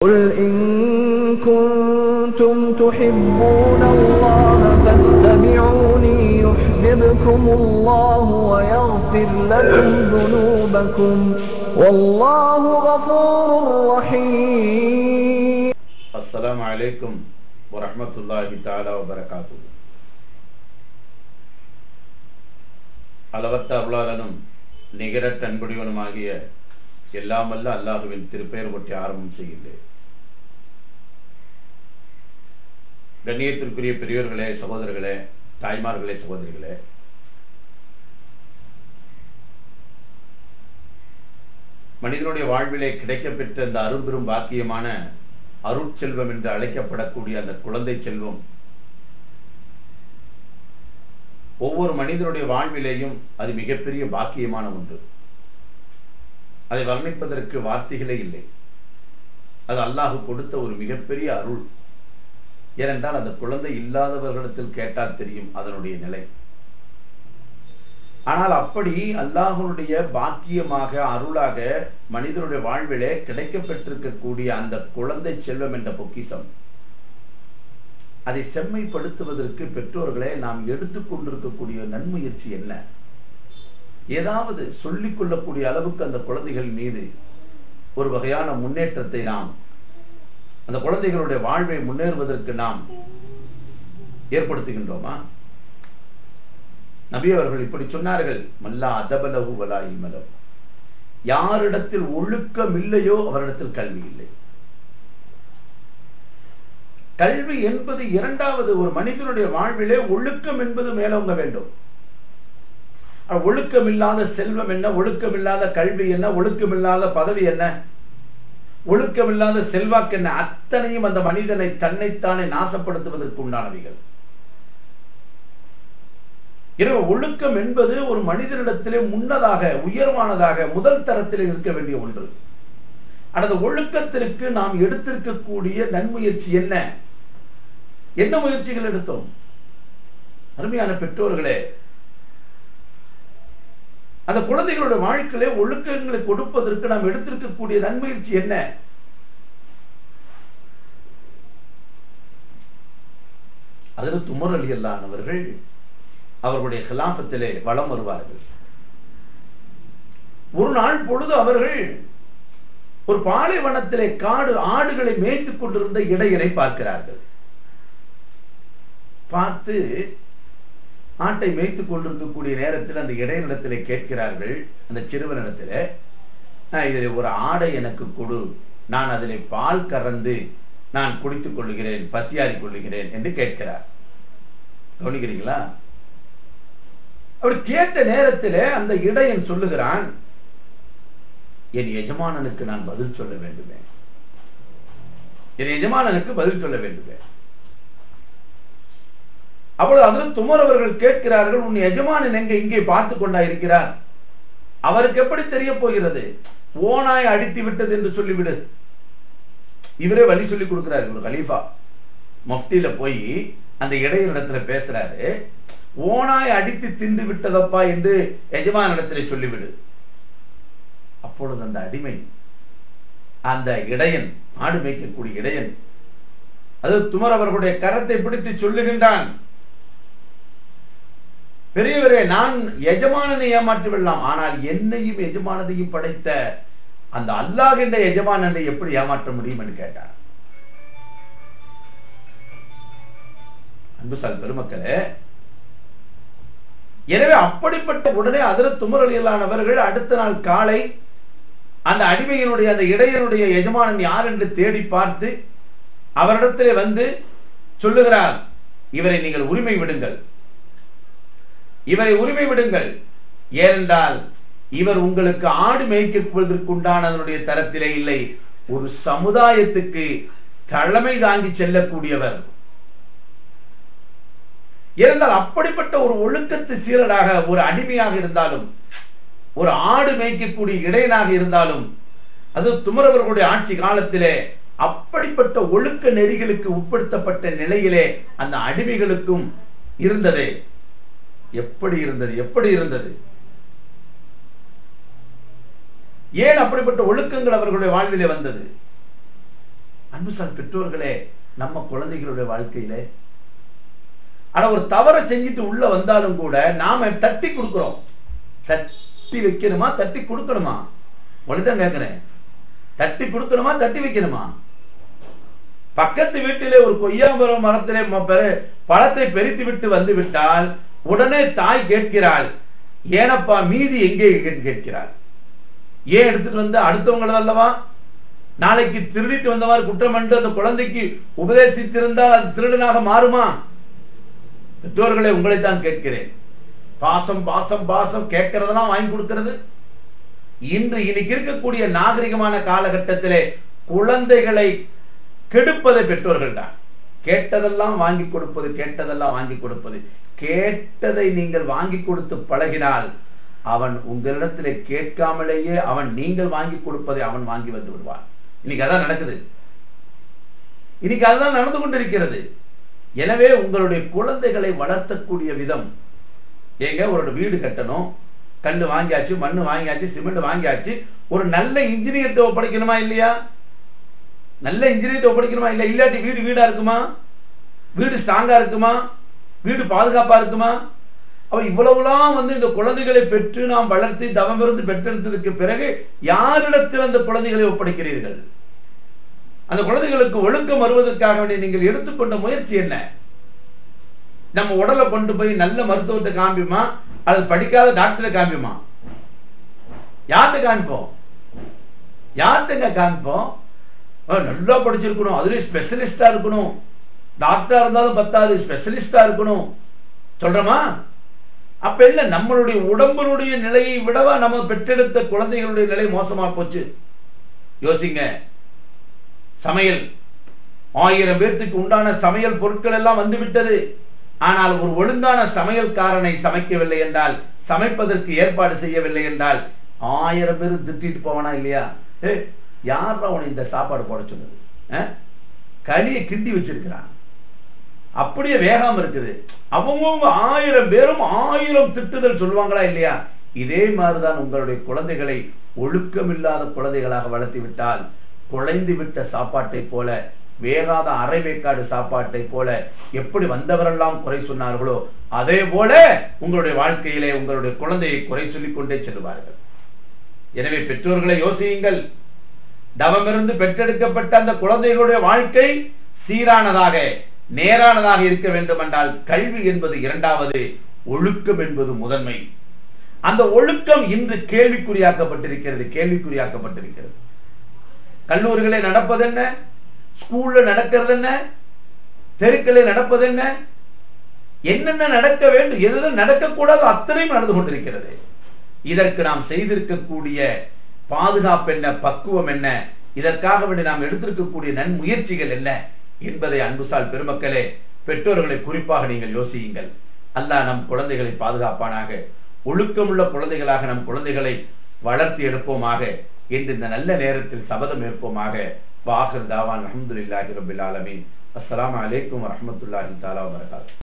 قل إن كنتم تحبون الله فاتبعوني يحببكم الله ويغفر لكم ذنوبكم والله غفور رحيم அஸ்ஸலாமு அலைக்கும் வரஹ்மத்துல்லாஹி தஆலா வபரகாத்துஹு அளவற்ற அருளாளனும் நிகரற்ற அன்புடையவனுமாகிய எல்லாம் வல்ல அல்லாஹுவின் திருப்பெயர் பற்றி ஆரம்பம் செய்கின்றேன் கண்ணியத்திற்குரிய பெரியோர்களே சகோதரர்களே தாய்மார்களே சகோதரிகளே மனிதனுடைய வாழ்விலே கிடைக்கப்பெற்ற அந்த அரும்பெரும் பாக்கியமான அருட்செல்வம் என்று அழைக்கப்படக்கூடிய அந்த குழந்தை செல்வம் ஒவ்வொரு மனிதனுடைய வாழ்விலேயும் அது மிகப்பெரிய பாக்கியமான ஒன்று அதை வர்ணிப்பதற்கு வார்த்தைகளே இல்லை அது அல்லாஹு கொடுத்த ஒரு மிகப்பெரிய அருள் ஏனென்றால் அந்த குழந்தை இல்லாதவர்களிடத்தில் கேட்டால் தெரியும் அதனுடைய நிலை ஆனால் அப்படி அல்லாஹனுடைய பாக்கியமாக அருளாக மனிதனுடைய வாழ்விலே கிடைக்கப்பெற்றிருக்கக்கூடிய அந்த குழந்தை செல்வம் என்ற பொக்கிஷம் அதை செம்மைப்படுத்துவதற்கு பெற்றோர்களே நாம் எடுத்துக்கொண்டிருக்கக்கூடிய நன்முயற்சி என்ன ஏதாவது சொல்லிக் கொள்ளக்கூடிய அளவுக்கு அந்த குழந்தைகள் மீது ஒரு வகையான முன்னேற்றத்தை நாம் அந்த குழந்தைகளுடைய வாழ்வை முன்னேறுவதற்கு நாம் ஏற்படுத்துகின்றோமா நபி அவர்கள் இப்படி சொன்னார்கள் மல்லா அதபலகு வலா இமலம் யாரிடத்தில் ஒழுக்கம் இல்லையோ அவரிடத்தில் கல்வி இல்லை கல்வி என்பது இரண்டாவது ஒரு மனிதனுடைய வாழ்விலே ஒழுக்கம் என்பது மேலோங்க வேண்டும் ஒழுக்கம் இல்லாத செல்வம் என்ன ஒழுக்கம் இல்லாத கல்வி என்ன ஒழுக்கம் இல்லாத பதவி என்ன ஒழுக்கம் இல்லாத செல்வாக்கு என்ன அத்தனையும் அந்த மனிதனை தன்னைத்தானே நாசப்படுத்துவதற்கு உண்டானவைகள் எனவே ஒழுக்கம் என்பது ஒரு மனிதனிடத்திலே முன்னதாக உயர்வானதாக முதல் தரத்தில் இருக்க வேண்டிய ஒன்று அந்த ஒழுக்கத்திற்கு நாம் எடுத்திருக்கக்கூடிய நன்முயற்சி என்ன என்ன முயற்சிகள் எடுத்தோம் அருமையான பெற்றோர்களே அந்த குழந்தைகளுடைய வாழ்க்கையிலே ஒழுக்கங்களை கொடுப்பதற்கு நாம் எடுத்திருக்கக்கூடிய நன்முயற்சி என்ன அதில் துமர் அலி அல்லானவர்கள் அவர்களுடைய கிலாபத்திலே வளம் வருவார்கள் ஒரு நாள் பொழுது அவர்கள் ஒரு பாலைவனத்திலே காடு ஆடுகளை மேய்த்துக் கொண்டிருந்த இடையரை பார்க்கிறார்கள் பார்த்து ஆட்டை மேய்த்துக் கொண்டிருக்கக்கூடிய நேரத்தில் அந்த இடையினிடத்திலே கேட்கிறார்கள் அந்த சிறுவனிடத்திலே இதில் ஒரு ஆடை எனக்கு கொடு நான் அதில் பால் கறந்து நான் குடித்துக் கொள்ளுகிறேன் பசியாறி கொள்ளுகிறேன் என்று கேட்கிறார் கவனிக்கிறீங்களா அவர் கேட்ட நேரத்தில் அந்த இடையன் சொல்லுகிறான் என் எஜமானனுக்கு நான் பதில் சொல்ல வேண்டுமே என் எஜமானனுக்கு பதில் சொல்ல வேண்டுமே அப்பொழுது அதில் துமர் அவர்கள் கேட்கிறார்கள் உன் எஜமானன் எங்க இங்கே பார்த்து கொண்டா இருக்கிறார் அவருக்கு எப்படி தெரிய போகிறது ஓனாய் அடித்து விட்டது என்று சொல்லிவிடு இவரே வழி சொல்லி கொடுக்கிறாரு ஒரு கலீஃபா மப்தியில போய் அந்த இடையினிடத்துல பேசுறாரு ஓனாய் அடித்து தின்று விட்டதப்பா என்று எஜமான இடத்துல சொல்லிவிடு அப்பொழுது அந்த அடிமை அந்த இடையன் ஆடு மேய்க்கக்கூடிய இடையன் அது துமர் அவர்களுடைய கரத்தை பிடித்து சொல்லுகின்றான் பெரியவரே நான் எஜமானனை ஏமாற்றி விடலாம் ஆனால் என்னையும் எஜமானதையும் படைத்த அந்த அல்லாஹ் என்ற எஜமானனை எப்படி ஏமாற்ற முடியும் என்று கேட்டார் அன்புசால் பெருமக்களே எனவே அப்படிப்பட்ட உடனே அதில் துமரலியலானவர்கள் அடுத்த நாள் காலை அந்த அடிமையினுடைய அந்த இடையனுடைய எஜமானன் யார் என்று தேடி பார்த்து அவரிடத்திலே வந்து சொல்லுகிறார் இவரை நீங்கள் உரிமை விடுங்கள் இவரை உரிமை விடுங்கள் ஏனென்றால் இவர் உங்களுக்கு ஆடு மேய்க்கப்படுவதற்குண்டான அதனுடைய தரத்திலே இல்லை ஒரு சமுதாயத்துக்கு தலைமை தாங்கி செல்லக்கூடியவர் ஏனென்றால் அப்படிப்பட்ட ஒரு ஒழுக்கத்து சீரராக ஒரு அடிமையாக இருந்தாலும் ஒரு ஆடு மேய்க்கக்கூடிய இடையனாக இருந்தாலும் அது துமரவர்களுடைய ஆட்சி காலத்திலே அப்படிப்பட்ட ஒழுக்க நெறிகளுக்கு உட்படுத்தப்பட்ட நிலையிலே அந்த அடிமைகளுக்கும் இருந்ததே எப்படி இருந்தது எப்படி இருந்தது ஏன் அப்படிப்பட்ட ஒழுக்கங்கள் அவர்களுடைய வாழ்விலே வந்தது அன்புசால் பெற்றோர்களே நம்ம குழந்தைகளுடைய வாழ்க்கையில ஆனா ஒரு தவறை செஞ்சுட்டு உள்ள வந்தாலும் கூட நாம தட்டி கொடுக்கிறோம் தட்டி வைக்கணுமா தட்டி கொடுக்கணுமா உடனே கேட்கிறேன் தட்டி கொடுக்கணுமா தட்டி வைக்கணுமா பக்கத்து வீட்டிலே ஒரு கொய்யாமரம் மரத்திலே ம- பெரு- பழத்தை பெரித்து விட்டு வந்து விட்டால் உடனே தாய் கேட்கிறாள் ஏனப்பா மீதி எங்கே என்று கேட்கிறாள் ஏன் எடுத்துட்டு வந்து அடுத்தவங்களது அல்லவா நாளைக்கு திருடிட்டு வந்தவாறு குற்றம் என்று அந்த குழந்தைக்கு உபதேசித்திருந்தால் அது திருடனாக மாறுமா பெற்றோர்களை உங்களைத்தான் கேட்கிறேன் பாசம் பாசம் பாசம் கேட்கறதெல்லாம் வாங்கி கொடுக்கிறது இன்று இன்னைக்கு இருக்கக்கூடிய நாகரிகமான காலகட்டத்திலே குழந்தைகளை கெடுப்பதை பெற்றோர்கள் தான் கேட்டதெல்லாம் வாங்கி கொடுப்பது கேட்டதெல்லாம் வாங்கி கொடுப்பது கேட்டதை நீங்கள் வாங்கி கொடுத்து பழகினால் அவன் உங்களிடத்திலே கேட்காமலேயே அவன் நீங்கள் வாங்கி கொடுப்பதை அவன் வாங்கி வந்து விடுவான் இன்னைக்கு அதான் நடக்குது இன்னைக்கு அதுதான் நடந்து கொண்டிருக்கிறது எனவே உங்களுடைய குழந்தைகளை வளர்த்தக்கூடிய விதம் ஏங்க ஒரு வீடு கட்டணும் கல்லு வாங்கியாச்சு மண்ணு வாங்கியாச்சு சிமெண்ட் வாங்கியாச்சு ஒரு நல்ல இன்ஜினியர்கிட்ட ஒப்படைக்கணுமா இல்லையா நல்ல இன்ஜினியர்கிட்ட ஒப்படைக்கணுமா இல்ல இல்லாட்டி வீடு வீடா இருக்குமா வீடு ஸ்ட்ராங்கா இருக்குமா வீடு பாதுகாப்பா இருக்குமா அப்ப இவ்வளவுலாம் வந்து இந்த குழந்தைகளை பெற்று நாம் வளர்த்து தவமிருந்து பெற்றெடுத்ததுக்கு பிறகு யாரிடத்தில் அந்த குழந்தைகளை ஒப்படைக்கிறீர்கள் அந்த குழந்தைகளுக்கு ஒழுக்கம் வருவதற்காக வேண்டி நீங்கள் எடுத்துக்கொண்ட முயற்சி என்ன நம்ம உடலை கொண்டு போய் நல்ல மருத்துவத்தை காமிப்போமா அது படிக்காத டாக்டரை காமிப்போமா யார்கிட்ட காமிப்போம் யார்கிட்டங்க காமிப்போம் அஹ் நல்லா படிச்சிருக்கணும் அதுலயும் ஸ்பெஷலிஸ்டா இருக்கணும் டாக்டரா இருந்தாலும் பத்தாது ஸ்பெஷலிஸ்டா இருக்கணும் சொல்றோமா அப்ப இல்ல நம்மளுடைய உடம்புடைய நிலையை விடவா நம்ம பெற்றெடுத்த குழந்தைகளுடைய நிலை மோசமா போச்சு யோசிங்க சமையல் ஆயிரம் பேர்த்துக்கு உண்டான சமையல் பொருட்கள் எல்லாம் வந்து விட்டது ஆனால் ஒரு ஒழுங்கான சமையல்காரனை சமைக்கவில்லை என்றால் சமைப்பதற்கு ஏற்பாடு செய்யவில்லை என்றால் ஆயிரம் பேர் திட்டிட்டு போவானா இல்லையா ஏ யாரா உன இந்த சாப்பாடு போட சொன்னது அஹ்? களியை கிண்டி வச்சிருக்கிறான் அப்படியே வேகாம இருக்குது அவங்கவுங்க ஆயிரம் பேரும் ஆயிரம் திட்டுதல் சொல்லுவாங்களா இல்லையா இதே மாதிரிதான் உங்களுடைய குழந்தைகளை ஒழுக்கமில்லாத குழந்தைகளாக வளர்த்து விட்டால் குழைந்து விட்ட சாப்பாட்டை போல வேகாத அரை வேக்காடு சாப்பாட்டை போல எப்படி வந்தவரெல்லாம் குறை சொன்னார்களோ அதே போல உங்களுடைய வாழ்க்கையிலே உங்களுடைய குழந்தையை குறை சொல்லிக் கொண்டே செல்வார்கள் எனவே பெற்றோர்களை யோசியுங்கள் தவமிருந்து பெற்றெடுக்கப்பட்ட அந்த குழந்தைகளுடைய வாழ்க்கை சீரானதாக நேரானதாக இருக்க வேண்டும் என்றால் கல்வி என்பது இரண்டாவது ஒழுக்கம் என்பது முதன்மை அந்த ஒழுக்கம் இன்று கேள்விக்குறியாக்கப்பட்டிருக்கிறது கேள்விக்குறியாக்கப்பட்டிருக்கிறது கல்லூரிகளே நடப்பது என்ன ஸ்கூல்ல நடக்கிறது என்ன தெருக்களில் நடப்பது என்ன என்னென்ன நடக்க வேண்டும் எது நடக்கக்கூடாது அத்தனையும் நடந்து கொண்டிருக்கிறது இதற்கு நாம் செய்திருக்கக்கூடிய பாதுகாப்பு என்ன பக்குவம் என்ன இதற்காக வேண்டி நாம் எடுத்திருக்கக்கூடிய நன்முயற்சிகள் என்ன என்பதை அன்புசால் பெருமக்களே பெற்றோர்களை குறிப்பாக நீங்கள் யோசியுங்கள் அல்லாஹ் நம் குழந்தைகளை பாதுகாப்பானாக ஒழுக்கமுள்ள குழந்தைகளாக நம் குழந்தைகளை வளர்த்து எடுப்போமாக என்று இந்த நல்ல நேரத்தில் சபதம் ஏற்போமாக வாஹர் தாவான் அஹமதுல்லாஹி ரபில் ஆலமீன் அஸ்ஸலாமு அலைக்கும் வரஹ்மத்துல்லாஹி தஆலா வபரகாத்துஹு